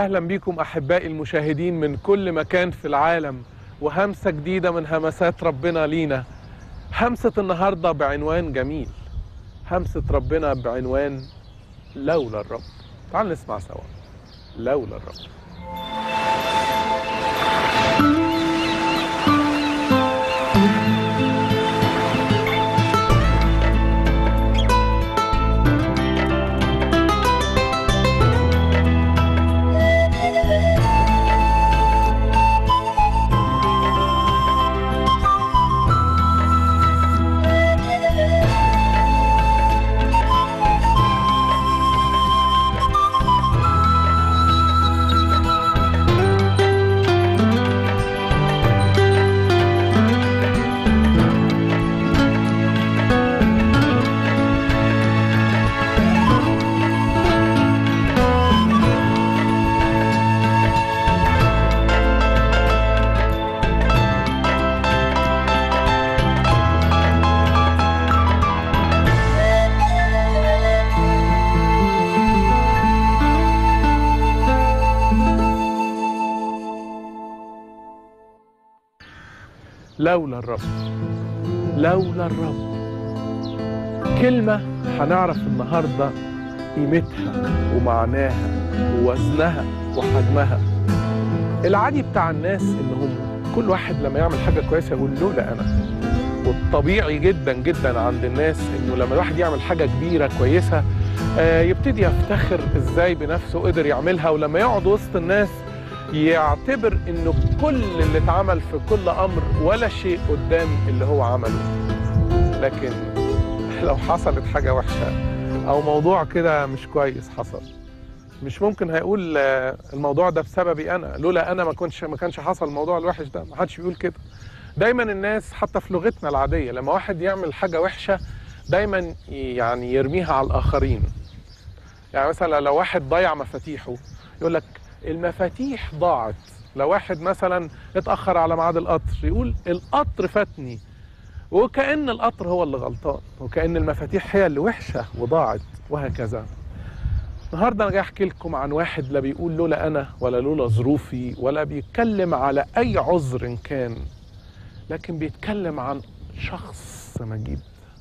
أهلا بكم أحبائي المشاهدين من كل مكان في العالم وهمسة جديدة من همسات ربنا لينا همسة النهاردة بعنوان جميل همسة ربنا بعنوان لولا الرب تعال نسمع سوا لولا الرب لولا الرب لولا الرب كلمة هنعرف النهاردة قيمتها ومعناها ووزنها وحجمها العادي بتاع الناس انهم كل واحد لما يعمل حاجة كويسة يقول لولا انا والطبيعي جدا جدا عند الناس انه لما الواحد يعمل حاجة كبيرة كويسة آه، يبتدي يفتخر ازاي بنفسه قدر يعملها ولما يقعد وسط الناس يعتبر انه كل اللي اتعمل في كل امر ولا شيء قدام اللي هو عمله لكن لو حصلت حاجة وحشة او موضوع كده مش كويس حصل مش ممكن هيقول آه، الموضوع ده بسببي انا لولا انا ما كنتش ما كانش حصل الموضوع الوحش ده ما حدش بيقول كده دايما الناس حتى في لغتنا العادية لما واحد يعمل حاجة وحشة دايما يعني يرميها على الاخرين يعني مثلا لو واحد ضيع مفاتيحه يقول لك المفاتيح ضاعت لو واحد مثلا اتأخر على ميعاد القطر يقول القطر فاتني وكأن القطر هو اللي غلطان وكأن المفاتيح هي اللي وحشة وضاعت وهكذا النهارده انا جاي احكي لكم عن واحد لا بيقول لولا انا ولا لولا ظروفي ولا بيتكلم على اي عذر كان لكن بيتكلم عن شخص مجيد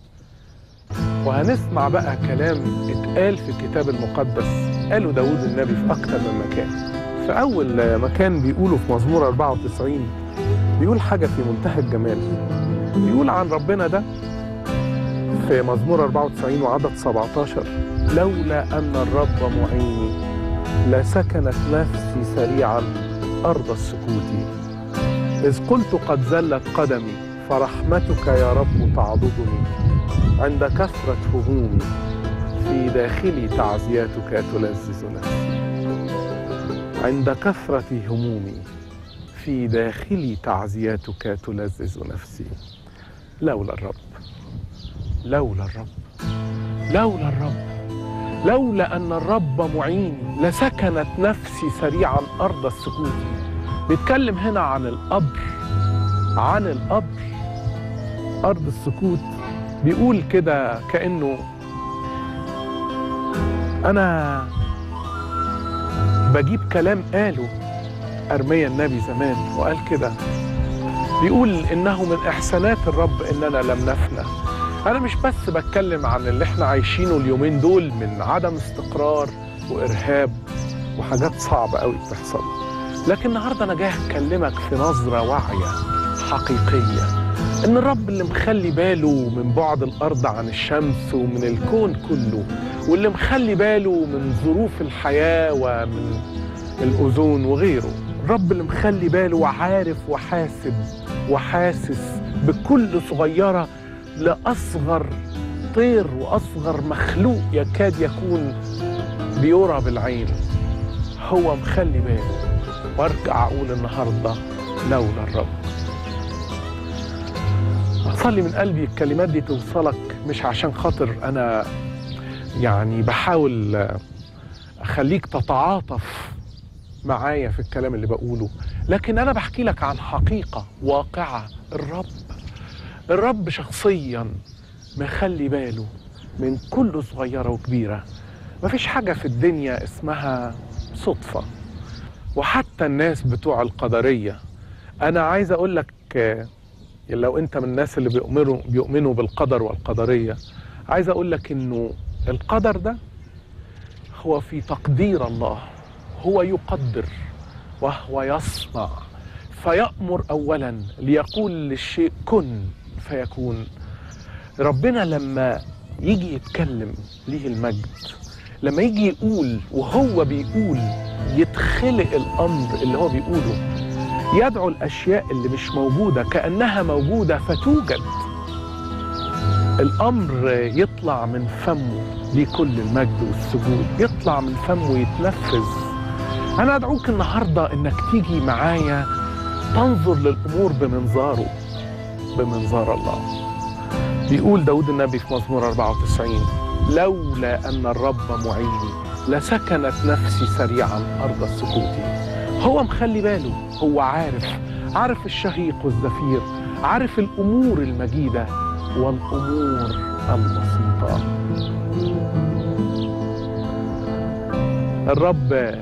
وهنسمع بقى كلام اتقال في الكتاب المقدس قاله داود النبي في أكتر من مكان في أول مكان بيقوله في مزمور 94 بيقول حاجة في منتهى الجمال بيقول عن ربنا ده في مزمور 94 وعدد 17 لولا أن الرب معيني لسكنت نفسي سريعا أرض السكوت إذ قلت قد زلت قدمي فرحمتك يا رب تعضدني عند كثرة همومي في داخلي تعزياتك تلذذ نفسي عند كثرة همومي في داخلي تعزياتك تلذذ نفسي لولا الرب لولا الرب لولا الرب لولا أن الرب معيني لسكنت نفسي سريعا أرض السكوت بيتكلم هنا عن القبر عن القبر أرض السكوت بيقول كده كأنه أنا بجيب كلام قاله أرميا النبي زمان وقال كده بيقول إنه من إحسانات الرب إننا لم نفنى أنا مش بس بتكلم عن اللي إحنا عايشينه اليومين دول من عدم استقرار وإرهاب وحاجات صعبة قوي بتحصل لكن النهاردة أنا جاي أكلمك في نظرة واعية حقيقية ان الرب اللي مخلي باله من بعد الارض عن الشمس ومن الكون كله واللي مخلي باله من ظروف الحياه ومن الاوزون وغيره الرب اللي مخلي باله وعارف وحاسب وحاسس بكل صغيره لاصغر طير واصغر مخلوق يكاد يكون بيرى بالعين هو مخلي باله وارجع اقول النهارده لولا الرب أصلي من قلبي الكلمات دي توصلك مش عشان خاطر أنا يعني بحاول أخليك تتعاطف معايا في الكلام اللي بقوله لكن أنا بحكي لك عن حقيقة واقعة الرب الرب شخصيا مخلي باله من كل صغيرة وكبيرة مفيش حاجة في الدنيا اسمها صدفة وحتى الناس بتوع القدرية أنا عايز أقول لك آه، لو أنت من الناس اللي بيؤمنوا بيؤمنوا بالقدر والقدرية عايز أقول لك إنه القدر ده هو في تقدير الله هو يقدر وهو يصنع فيأمر أولا ليقول للشيء كن فيكون ربنا لما يجي يتكلم ليه المجد لما يجي يقول وهو بيقول يتخلق الأمر اللي هو بيقوله يدعو الأشياء اللي مش موجودة كأنها موجودة فتوجد الأمر يطلع من فمه ليه كل المجد والسجود يطلع من فمه يتنفذ أنا أدعوك النهاردة إنك تيجي معايا تنظر للأمور بمنظاره بمنظار الله بيقول داود النبي في مزمور 94 لولا أن الرب معيني لسكنت نفسي سريعا أرض السكوت هو مخلي باله هو عارف عارف الشهيق والزفير عارف الأمور المجيدة والأمور البسيطة الرب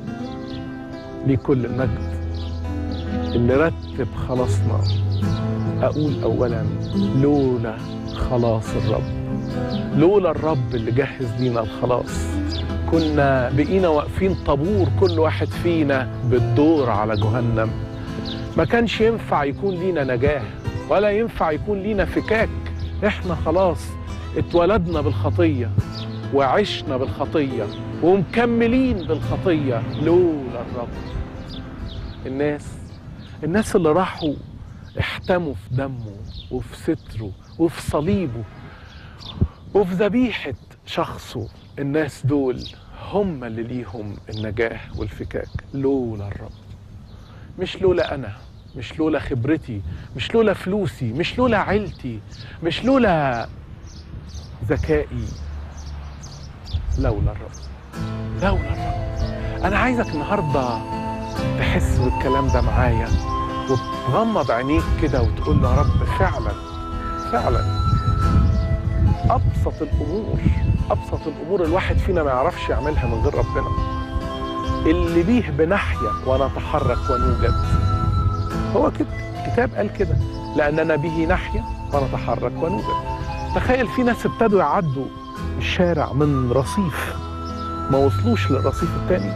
لكل المجد اللي رتب خلاصنا أقول أولا لولا خلاص الرب لولا الرب اللي جهز لينا الخلاص كنا بقينا واقفين طابور كل واحد فينا بالدور على جهنم ما كانش ينفع يكون لينا نجاة ولا ينفع يكون لينا فكاك احنا خلاص اتولدنا بالخطية وعشنا بالخطية ومكملين بالخطية لولا الرب الناس الناس اللي راحوا احتموا في دمه وفي ستره وفي صليبه وفي ذبيحة شخصه الناس دول هم اللي ليهم النجاة والفكاك لولا الرب مش لولا أنا مش لولا خبرتي مش لولا فلوسي مش لولا عيلتي مش لولا ذكائي لولا الرب لولا الرب أنا عايزك النهاردة تحس بالكلام ده معايا وتغمض عينيك كده وتقول له يا رب فعلا فعلا ابسط الامور ابسط الامور الواحد فينا ما يعرفش يعملها من غير ربنا اللي بيه بنحيا ونتحرك ونوجد هو كده الكتاب قال كده لاننا به نحيا ونتحرك ونوجد تخيل في ناس ابتدوا يعدوا الشارع من رصيف ما وصلوش للرصيف التاني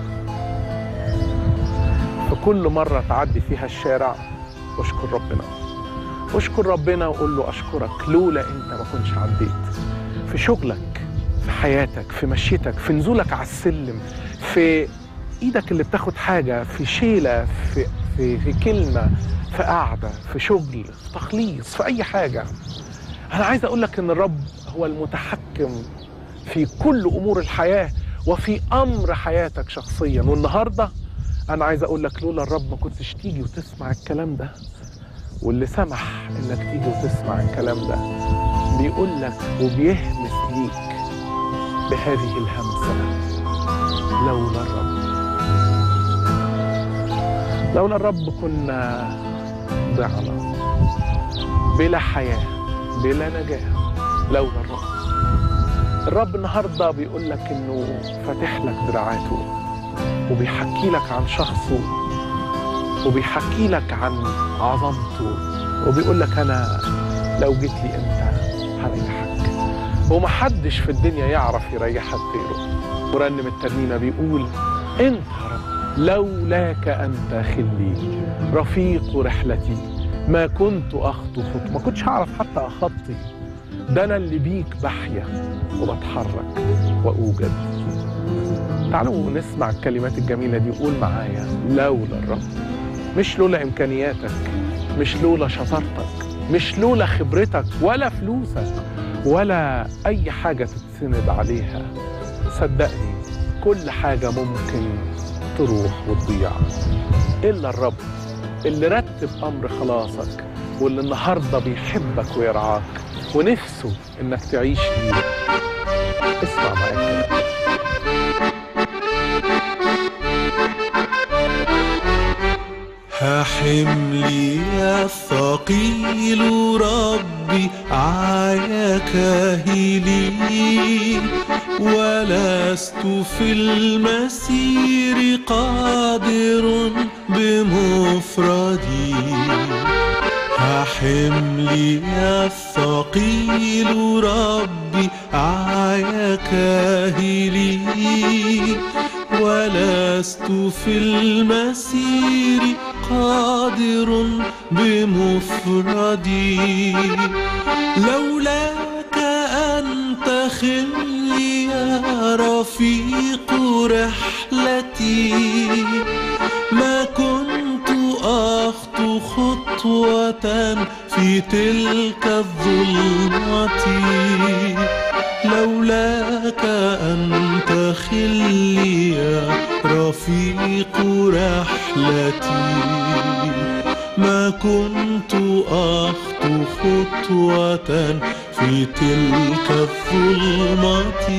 فكل مرة تعدي فيها الشارع اشكر ربنا اشكر ربنا وقول له اشكرك لولا انت ما كنتش عديت في شغلك في حياتك في مشيتك في نزولك على السلم في ايدك اللي بتاخد حاجة في شيلة في في في كلمة في قعدة في شغل في تخليص في اي حاجة انا عايز اقول لك ان الرب هو المتحكم في كل امور الحياة وفي امر حياتك شخصيا والنهارده انا عايز اقول لك لولا الرب ما كنتش تيجي وتسمع الكلام ده واللي سمح انك تيجي وتسمع الكلام ده بيقول لك وبيهمس ليك بهذه الهمسة لولا الرب لولا الرب كنا ضعنا بلا حياة بلا نجاة لولا الرب الرب النهارده بيقول لك انه فاتح لك دراعاته وبيحكي لك عن شخصه وبيحكي لك عن عظمته وبيقول لك انا لو جيت لي انت هريحك ومحدش في الدنيا يعرف يريحك غيره مرنم الترنيمه بيقول انت يا رب لولاك انت خلي رفيق رحلتي ما كنت اخطو خطوه ما كنتش هعرف حتى اخطي ده انا اللي بيك بحيا وبتحرك واوجد تعالوا نسمع الكلمات الجميله دي وقول معايا لولا الرب مش لولا امكانياتك مش لولا شطارتك مش لولا خبرتك ولا فلوسك ولا اي حاجه تتسند عليها صدقني كل حاجه ممكن تروح وتضيع الا الرب اللي رتب امر خلاصك واللي النهارده بيحبك ويرعاك ونفسه انك تعيش ليه اسمع معايا الكلام. ها حملي الثقيل رب ربي عيا كاهلي ولست في المسير قادر بمفردي حملي الثقيل ربي عيا كاهلي ولست في المسير قادر بمفردي لولاك أنت خلي يا رفيق رحلتي ما كنت أخطو خطوة في تلك الظلمة لولاك أنت خلي يا رفيق رحلتي ما كنت أخطو خطوة في تلك الظلمة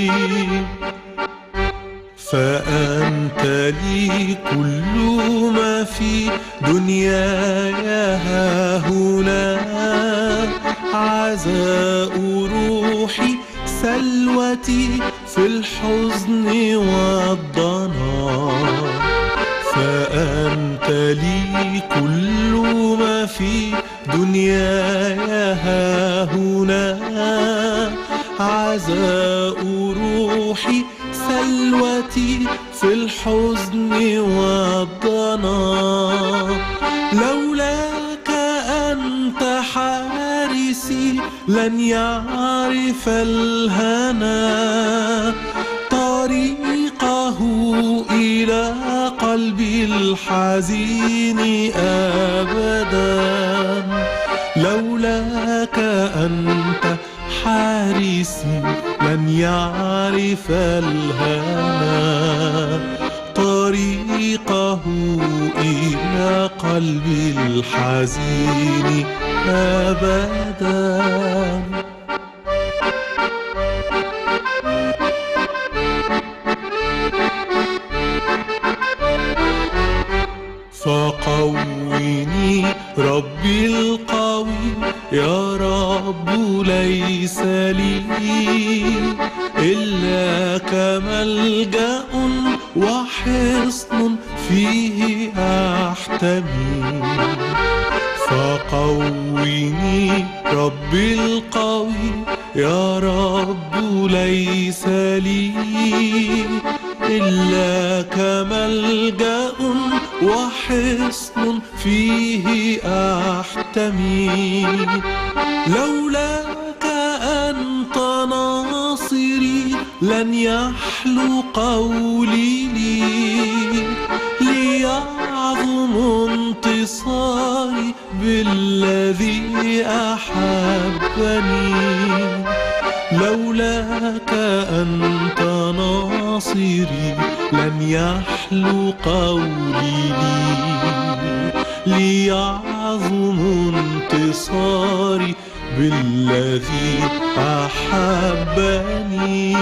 فأنت لي كل ما في دنياي ها هنا عزاء روحي سلوتي في الحزن والضناء فأنت لي كل ما في دنياي ها هنا عزاء روحي سلوتي في الحزن والضناء لولاك أنت حارسي لن يعرف الهنا طريقه إلى قلبي الحزين أبدا لولاك أنت حارسي لن يعرف الهنا طريقه إلى قلبي الحزين أبدا فقويني ربي القوي يا رب ليس لي إلاك ملجأ وحصن فيه أحتمي فقويني ربي القوي يا رب ليس لي إلاك ملجأ وحصن فيه أحتمي لولاك أنت ناصري لن يحلو قولي لي ليعظم انتصاري بالذي أحبني لولاك أنت ناصري لن يحلو قولي لي ليعظم انتصاري بالذي أحبني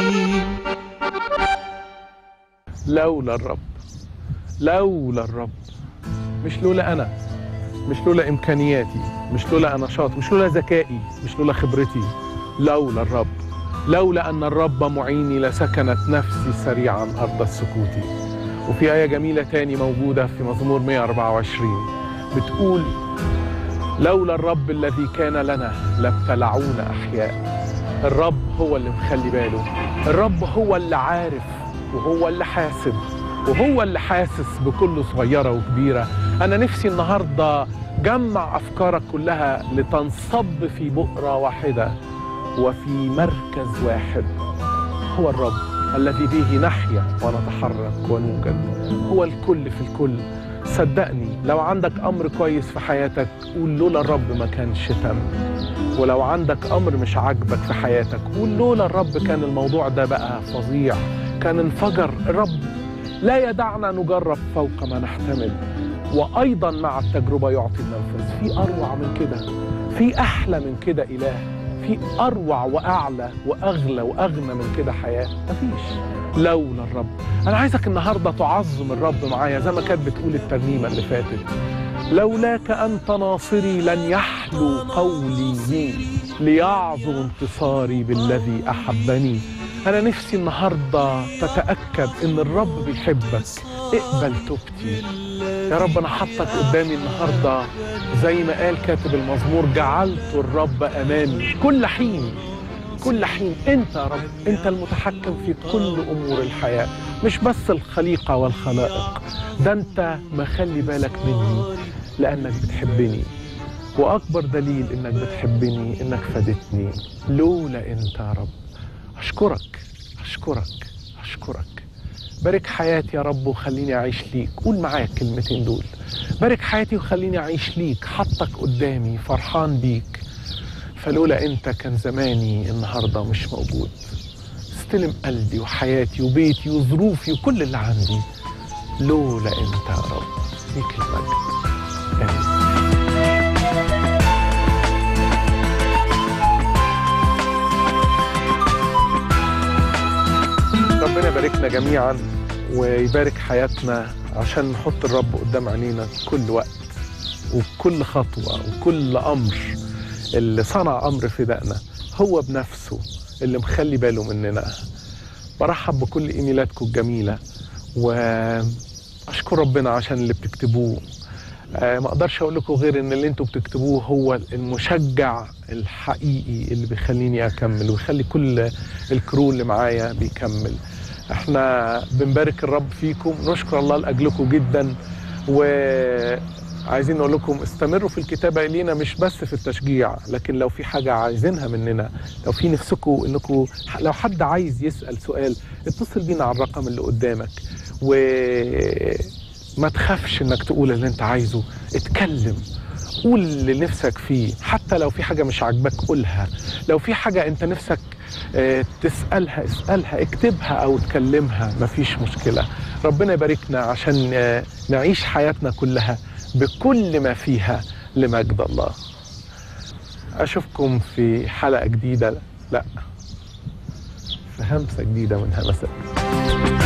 لولا الرب لولا الرب مش لولا انا مش لولا امكانياتي مش لولا نشاطي مش لولا ذكائي مش لولا خبرتي لولا الرب لولا ان الرب معيني لسكنت نفسي سريعا ارض السكوت وفي ايه جميله تاني موجوده في مزمور 124 بتقول لولا الرب الذي كان لنا لابتلعونا احياء الرب هو اللي مخلي باله الرب هو اللي عارف وهو اللي حاسب وهو اللي حاسس بكل صغيرة وكبيرة أنا نفسي النهاردة جمع أفكارك كلها لتنصب في بؤرة واحدة وفي مركز واحد هو الرب الذي به نحيا ونتحرك ونوجد هو الكل في الكل صدقني لو عندك أمر كويس في حياتك قول لولا الرب ما كانش تم ولو عندك أمر مش عاجبك في حياتك قول لولا الرب كان الموضوع ده بقى فظيع كان انفجر الرب لا يدعنا نجرب فوق ما نحتمل وايضا مع التجربه يعطي المنفذ في اروع من كده في احلى من كده اله في اروع واعلى واغلى واغنى من كده حياه مفيش لولا الرب انا عايزك النهارده تعظم الرب معايا زي ما كانت بتقول الترنيمه اللي فاتت لولاك أنت ناصري لن يحلو قولي لي ليعظم انتصاري بالذي أحبني أنا نفسي النهاردة تتأكد إن الرب بيحبك اقبل توبتي يا رب أنا حطك قدامي النهاردة زي ما قال كاتب المزمور جعلت الرب أمامي كل حين كل حين انت يا رب انت المتحكم في كل امور الحياه مش بس الخليقه والخلائق ده انت مخلي بالك مني لانك بتحبني واكبر دليل انك بتحبني انك فادتني لولا انت يا رب اشكرك اشكرك اشكرك بارك حياتي يا رب وخليني اعيش ليك قول معايا الكلمتين دول بارك حياتي وخليني اعيش ليك حطك قدامي فرحان بيك فلولا انت كان زماني النهارده مش موجود استلم قلبي وحياتي وبيتي وظروفي وكل اللي عندي لولا انت يا رب ليك المجد امين ربنا يباركنا جميعا ويبارك حياتنا عشان نحط الرب قدام عينينا كل وقت وكل خطوة وكل أمر اللي صنع أمر فدائنا هو بنفسه اللي مخلي باله مننا برحب بكل إيميلاتكم الجميلة وأشكر ربنا عشان اللي بتكتبوه آه، ما اقدرش اقول لكم غير ان اللي انتوا بتكتبوه هو المشجع الحقيقي اللي بيخليني اكمل ويخلي كل الكرو اللي معايا بيكمل احنا بنبارك الرب فيكم نشكر الله لاجلكم جدا وعايزين نقول لكم استمروا في الكتابه الينا مش بس في التشجيع لكن لو في حاجه عايزينها مننا لو في نفسكم انكم لو حد عايز يسال سؤال اتصل بينا على الرقم اللي قدامك و ما تخافش انك تقول اللي انت عايزه اتكلم قول اللي نفسك فيه حتى لو في حاجة مش عاجباك قولها لو في حاجة انت نفسك آه، تسألها اسألها اكتبها او تكلمها مفيش مشكلة ربنا يباركنا عشان آه، نعيش حياتنا كلها بكل ما فيها لمجد الله اشوفكم في حلقة جديدة لا في همسة جديدة من همسات